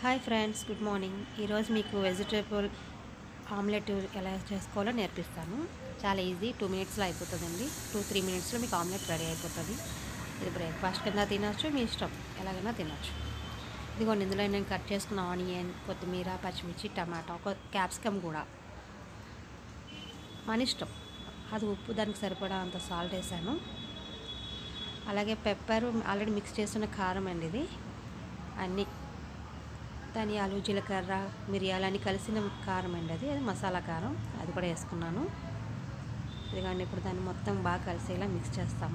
hi friends good morning ఈరోజు మీకు vegetable omelette ఎలా చేసుకోవాలో నేర్పిస్తాను చాలా ఈజీ టూ మినిట్స్లో అయిపోతుందండి టూ త్రీ మినిట్స్లో మీకు ఆమ్లెట్ రెడీ అయిపోతుంది ఇది బ్రేక్ఫాస్ట్ కింద తినచ్చు మీ ఇష్టం ఎలాగైనా తినచ్చు ఇదిగోండి ఇందులో నేను కట్ చేసుకున్న ఆనియన్ కొత్తిమీర పచ్చిమిర్చి టమాటా ఒక క్యాప్సికమ్ కూడా మన ఇష్టం అది ఉప్పు దానికి సరిపడా అంత సాల్ట్ వేసాను అలాగే పెప్పర్ ఆల్రెడీ మిక్స్ చేస్తున్న కారం అండి ఇది అన్నీ ధనియాలు జీలకర్ర మిరియాలు అన్నీ కలిసిన కారం అండి అది అది మసాలా కారం అది కూడా వేసుకున్నాను ఇదిగోండి ఇప్పుడు దాన్ని మొత్తం బాగా కలిసేలా మిక్స్ చేస్తాము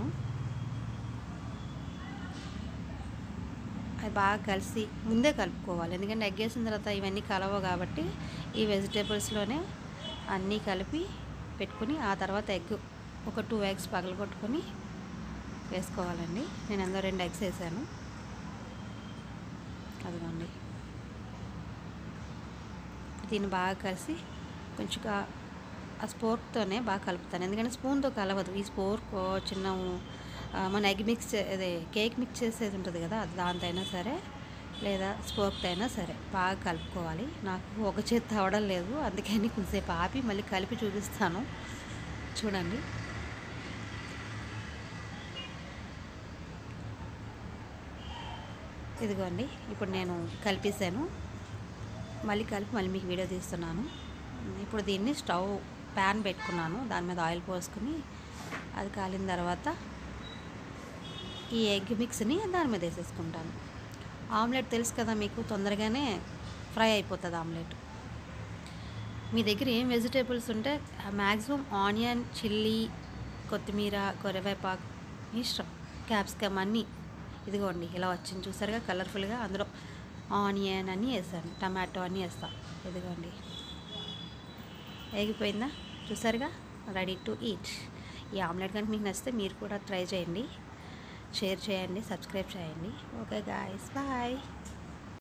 అది బాగా కలిసి ముందే కలుపుకోవాలి ఎందుకంటే ఎగ్ వేసిన తర్వాత ఇవన్నీ కలవవు కాబట్టి ఈ వెజిటేబుల్స్లోనే అన్నీ కలిపి పెట్టుకుని ఆ తర్వాత ఎగ్ ఒక టూ ఎగ్స్ పగలగొట్టుకొని వేసుకోవాలండి నేను అందులో రెండు ఎగ్స్ వేసాను అదిగోండి దీన్ని బాగా కలిసి కొంచెం ఆ స్పోర్క్తోనే బాగా కలుపుతాను ఎందుకంటే స్పూన్తో కలవదు ఈ స్పోర్క్ చిన్న ఆ, మన ఎగ్ మిక్స్ చే- అదే కేక్ మిక్స్ చేసేది ఉంటుంది కదా అది దాంతో అయినా సరే లేదా స్పోర్క్తో అయినా సరే బాగా కలుపుకోవాలి నాకు ఒక చేతి అవడం లేదు అందుకని కొంచెంసేపు ఆపి మళ్ళీ కలిపి చూపిస్తాను చూడండి ఇదిగోండి ఇప్పుడు నేను కలిపేసాను మళ్ళీ కలిపి మళ్ళీ మీకు వీడియో తీస్తున్నాను ఇప్పుడు దీన్ని స్టవ్ ప్యాన్ పెట్టుకున్నాను దాని మీద ఆయిల్ పోసుకుని అది కాలిన తర్వాత ఈ ఎగ్ మిక్స్ని దాని మీద వేసేసుకుంటాను ఆమ్లెట్ తెలుసు కదా మీకు తొందరగానే ఫ్రై అయిపోతుంది ఆమ్లెట్ మీ దగ్గర ఏం వెజిటేబుల్స్ ఉంటే మ్యాక్సిమం ఆనియన్ చిల్లీ కొత్తిమీర కరివేపాకు మీ ఇష్టం క్యాప్సికమ్ అన్నీ ఇదిగోండి ఇలా వచ్చింది చూసారుగా కలర్ఫుల్గా అందులో ఆనియన్ అన్నీ వేసాను టమాటో అన్నీ వేస్తాం ఇదిగోండి వేగిపోయిందా చూసారుగా రెడీ టు ఈట్ ఈ ఆమ్లెట్ కనుక మీకు నచ్చితే మీరు కూడా ట్రై చేయండి షేర్ చేయండి సబ్స్క్రైబ్ చేయండి ఓకే గాయస్ బాయ్